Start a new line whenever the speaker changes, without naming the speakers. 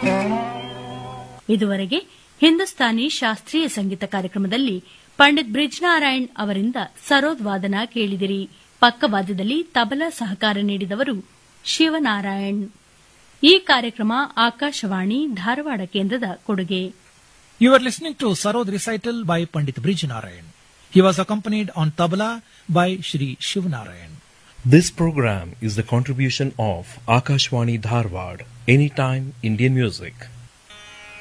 ಇದುವರೆಗೆ ಹಿಂದೂಸ್ತಾನಿ ಶಾಸ್ತ್ರೀಯ ಸಂಗೀತ ಕಾರ್ಯಕ್ರಮದಲ್ಲಿ ಪಂಡಿತ್ ಬ್ರಿಜ್ನಾರಾಯಣ್ ಅವರಿಂದ ಸರೋದ್ ವಾದನ ಕೇಳಿದಿರಿ ಪಕ್ಕವಾದ್ಯದಲ್ಲಿ ತಬಲಾ ಸಹಕಾರ ನೀಡಿದವರು ಶಿವನಾರಾಯಣ್ ಈ ಕಾರ್ಯಕ್ರಮ ಆಕಾಶವಾಣಿ ಧಾರವಾಡ ಕೇಂದ್ರದ ಕೊಡುಗೆ
You were listening to Sarod recital by Pandit Brijnarayan. He was accompanied on tabla by Shri Shivnarayan.
This program is the contribution of Akashwani Dharwad, Anytime Indian Music.